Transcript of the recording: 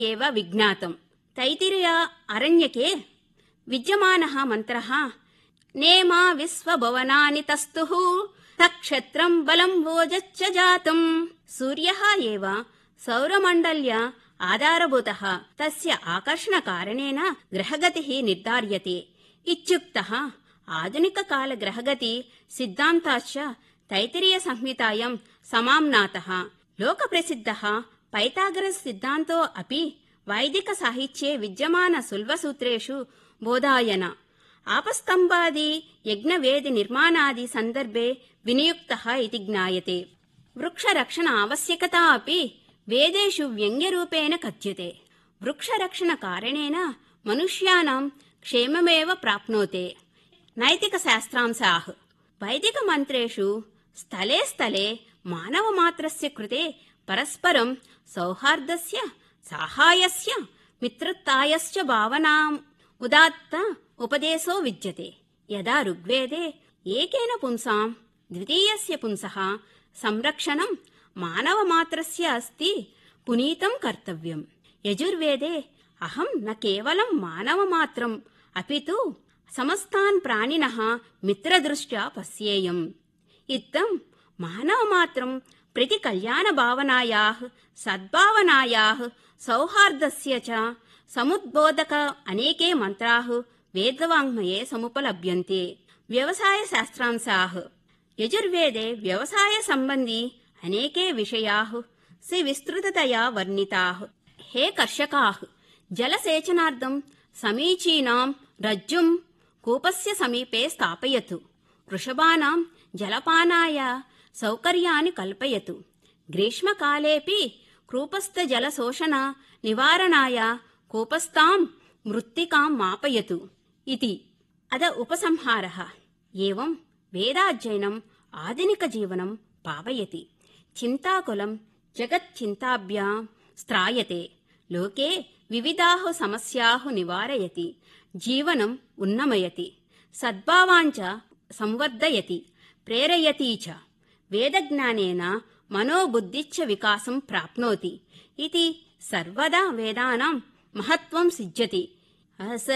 एव विज्ञातम् तैतिरीय अरण्यके विद्यमानः मन्त्रः नेमा विश्वभवनानि तस्तुः तक्षत्रम् बलम् वोजच्च जातम् सूर्यः एव सौरमण्डल्य आधारभूतः तस्य आकर्षणकारणेन ग्रहगतिः निर्धार्यते इत्युक्तः आधुनिककालग्रहगति सिद्धान्ताश्च तैत्तिरीयसंहितायाम् समाम्नातः लोकप्रसिद्धः पैथागरस् सिद्धान्तो अपि वैदिकसाहित्ये विद्यमानसुल्बसूत्रेषु बोधायन आपस्तम्भादि यज्ञवेदि निर्माणादि सन्दर्भे विनियुक्तः इति ज्ञायते वृक्षरक्षण आवश्यकता अपि वेदेषु व्यङ्ग्यरूपेण कथ्यते वृक्षरक्षणकारणेन मनुष्याणां क्षेममेव प्राप्नोते नैतिकशास्त्रांशाः वैदिकमन्त्रेषु स्थले स्थले मानवमात्रस्य कृते परस्परं सौहार्दस्य साहाय्यस्य मित्रतायश्च भावनाम् उदात्त उपदेशो विद्यते यदा ऋग्वेदे एकेन पुंसां द्वितीयस्य पुंसः संरक्षणं मानवमात्रस्य अस्ति पुनीतं कर्तव्यम् यजुर्वेदे अहं न केवलं मानवमात्रम् अपि तु समस्तान् प्राणिनः मित्रदृष्ट्या पश्येयम् इत्थं मानवमात्रं प्रति कल्याणभावनायाः सद्भावनायाः सौहार्दस्य च समुद्बोधक अनेके मन्त्राः वेदवाङ्मये समुपलभ्यन्ते व्यवसायशास्त्रांशाः यजुर्वेदे व्यवसायसम्बन्धी अनेके विषयाः विस्तृततया वर्णिताः हे कर्षकाः जलसेचनार्थं समीचीनां रज्जुं कूपस्य समीपे स्थापयतु वृषभानां जलपानाय सौकर्याणि कल्पयतु ग्रीष्मकालेऽपि कूपस्थजलशोषण निवारणाय कूपस्थां मृत्तिकां मापयतु इति अद उपसंहारः एवं वेदाध्ययनम् आधुनिकजीवनं पावयति चिन्ताकुलं जगच्चिन्ताभ्यां स्त्रायते लोके विविधाः समस्याः निवारयति जीवनम् उन्नमयति सद्भावाञ्च संवर्धयति प्रेरयति च वेदज्ञानेन मनोबुद्धिश्च विकासं प्राप्नोति इति सर्वदा वेदानां महत्त्वं सिद्ध्यति